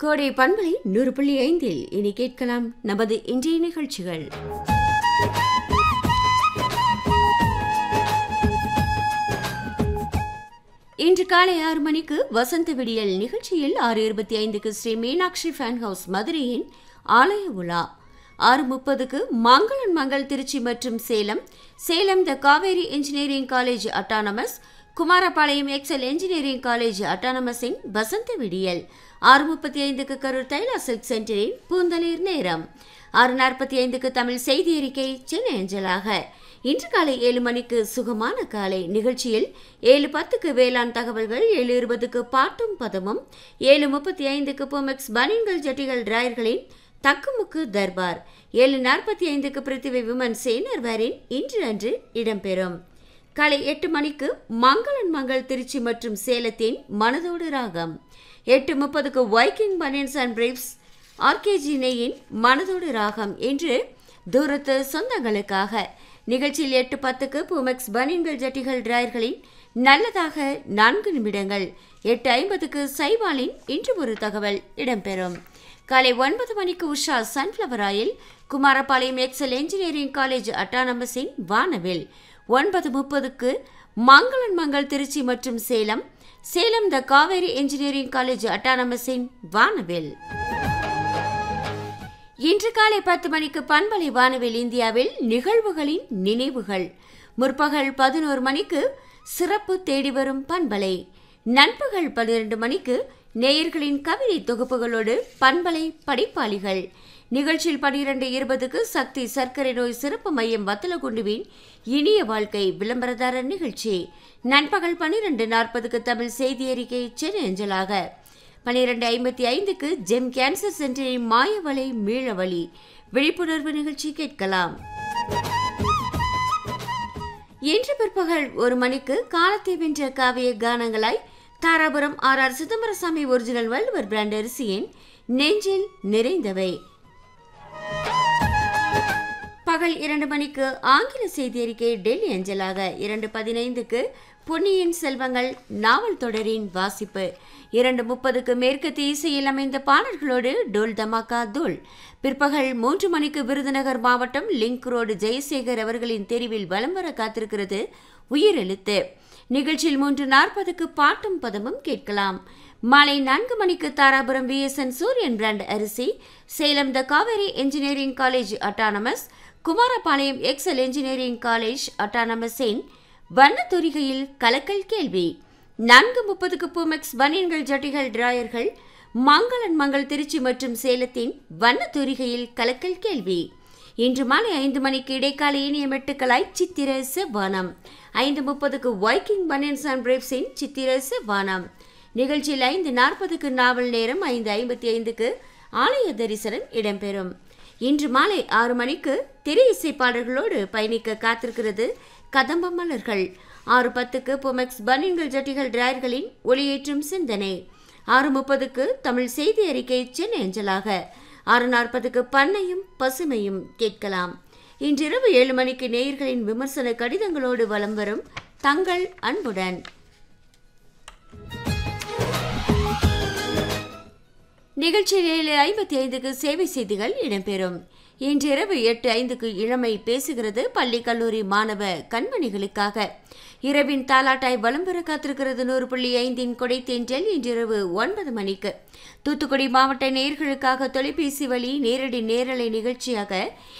கோடை பண்பலை நூறு புள்ளி ஐந்தில் இனி கேட்கலாம் நமது இன்றைய நிகழ்ச்சிகள் இன்று காலை ஆறு மணிக்கு வசந்த விடியல் நிகழ்ச்சியில் ஆறு இருபத்தி ஐந்துக்கு ஸ்ரீ மீனாட்சி ஃபேன் ஹவுஸ் மதுரையின் ஆலய உலா ஆறு முப்பதுக்கு மங்களன் மங்கள் திருச்சி மற்றும் Salem Salem the Kaveri engineering college autonomous Kumarapalayam Excel engineering college அட்டானமஸின் வசந்த விடியல் ஆறு முப்பத்தி ஐந்துக்கு கரூர் தைலா சில்க் சென்டரின் பூந்தளிர் நேரம் ஆறு நாற்பத்தி ஐந்துக்கு தமிழ் செய்தி அறிக்கை சென்னை அஞ்சலாக இன்று காலை ஏழு மணிக்கு சுகமான காலை நிகழ்ச்சியில் ஏழு பத்துக்கு வேளாண் தகவல்கள் ஏழு இருபதுக்கு பாட்டும் பதமும் ஏழு முப்பத்தி ஐந்துக்கு பொமெக்ஸ் பனின்கள் ஜட்டிகள் டிராயர்களின் தக்குமுக்கு தர்பார் ஏழு நாற்பத்தி ஐந்துக்கு பிருத்திவி விமன் சேனர்வாரின் இன்று அன்று இடம்பெறும் காலை எட்டு மணிக்கு மங்களன் மங்கள் திருச்சி மற்றும் சேலத்தின் மனதோடு ராகம் எட்டு முப்பதுக்கு Viking baniyans and briefs RKG நெய்யின் மனதோடு ராகம் என்று தூரத்து சொந்தங்களுக்காக நிகழ்ச்சியில் எட்டு பத்துக்கு பூமெக்ஸ் பனியன்கள் ஜட்டிகள் டிராயர்களின் நல்லதாக நான்கு நிமிடங்கள் எட்டு ஐம்பதுக்கு சைவாலின் இன்று ஒரு தகவல் இடம்பெறும் காலை ஒன்பது மணிக்கு Usha sunflower oil Kumarapalayam Excel engineering college அட்டானமஸின் வானவில் ஒன்பது முப்பதுக்கு மங்களன் மங்கள் திருச்சி மற்றும் Salem Salem the Kaveri engineering college அட்டானமஸின் வானவில் இன்று காலை பத்து மணிக்கு பண்பலை வானவில் இந்தியாவில் நிகழ்வுகளின் நினைவுகள் முற்பகல் பதினோரு மணிக்கு சிறப்பு தேடி வரும் பண்பலை நண்பகல் பன்னிரண்டு மணிக்கு நேயர்களின் கவிதை தொகுப்புகளோடு பண்பலை படைப்பாளிகள் நிகழ்ச்சியில் பனிரெண்டு இருபதுக்கு சக்தி சர்க்கரை நோய் சிறப்பு மையம் வத்தலகுண்டுவின் இனிய வாழ்க்கை விளம்பரதாரர் நிகழ்ச்சி நண்பகல் பன்னிரண்டு நாற்பதுக்கு தமிழ் செய்தி அறிக்கை சென்னை அஞ்சலாக பனிரெண்டு ஐம்பத்தி ஐந்துக்கு ஜெம் கேன்சர் சென்டரின் மாயவலை மீளவழி விழிப்புணர்வு நிகழ்ச்சி கேட்கலாம் இன்று பிற்பகல் ஒரு மணிக்கு காலத்தை வென்ற காவிய கானங்களாய் Dharapuram R R Chidambarasamy original Valluvar brand அரிசியின் நெஞ்சில் நிறைந்தவை பகல் இரண்டு மணிக்கு ஆங்கில செய்தி அறிக்கை டெல்லி அஞ்சலாக இரண்டு பதினைந்துக்கு பொன்னியின் செல்வங்கள் நாவல் தொடரின் வாசிப்பு இரண்டு முப்பதுக்கு மேற்கத்திய இசையில் அமைந்த பாடல்களோடு டோல் தமாக்கா தோல் பிற்பகல் மூன்று மணிக்கு விருதுநகர் மாவட்டம் லிங்க் ரோடு ஜெயசேகர் அவர்களின் தெரிவில் வலம் வர காத்திருக்கிறது உயிரெழுத்து நிகழ்ச்சியில் மூன்று நாற்பதுக்கு பாட்டும் பதமும் கேட்கலாம் மாலை நான்கு மணிக்கு தாராபுரம் விஎஸ்என் சூரியன் பிராண்ட் அரிசி Salem the Kaveri engineering college autonomous Kumarapalayam Excel engineering college அட்டானமஸின் வண்ணத்தொரிகையில் கலக்கல் கேள்வி நான்கு முப்பதுக்கு பூமெக்ஸ் பனியன்கள் ஜட்டிகள் டிராயர்கள் மங்களன் மங்கள் திருச்சி மற்றும் சேலத்தின் வண்ணத்தொரிகையில் கலக்கல் கேள்வி இன்று மாலை ஐந்து மணிக்கு இடைக்கால இனிய மெட்டுக்களாய் சித்திர செவ்வானம் ஐந்து முப்பதுக்கு வைக்கிங் பனியன்ஸ் அண்ட் பிரேப்ஸின் சித்திர செவ்வானம் நிகழ்ச்சியில் ஐந்து நாற்பதுக்கு நாவல் நேரம் ஐந்து ஐம்பத்தி ஐந்துக்கு ஆலய தரிசனம் இடம்பெறும் இன்று மாலை ஆறு மணிக்கு திரை இசை பாடல்களோடு பயணிக்க காத்திருக்கிறது கதம்ப மலர்கள் ஆறு பத்துக்கு பொமெக்ஸ் பனியன்கள் ஜட்டிகள் டிராயர்களின் ஒளியேற்றும் சிந்தனை ஆறு முப்பதுக்கு தமிழ் செய்தி அறிக்கை சென்னை அஞ்சலாக ஆறு நாற்பதுக்கு பண்ணையும் பசுமையும் கேட்கலாம் இன்றிரவு ஏழு மணிக்கு நேயர்களின் விமர்சன கடிதங்களோடு வலம் வரும் தங்கள் அன்புடன் நிகழ்ச்சியில் ஏழு ஐம்பத்தி ஐந்துக்கு சேவை செய்திகள் இடம்பெறும் இன்றிரவு எட்டு ஐந்துக்கு இளமை பேசுகிறது பள்ளி கல்லூரி மாணவ கண்மணிகளுக்காக இரவின் தாலாட்டாய் வலம் பெற காத்திருக்கிறது நூறு புள்ளி ஐந்தின் கொடை தென்றல் இன்றிரவு ஒன்பது மணிக்கு தூத்துக்குடி மாவட்ட நேர்களுக்காக தொலைபேசி வழி நேரடி நேரலை நிகழ்ச்சியாக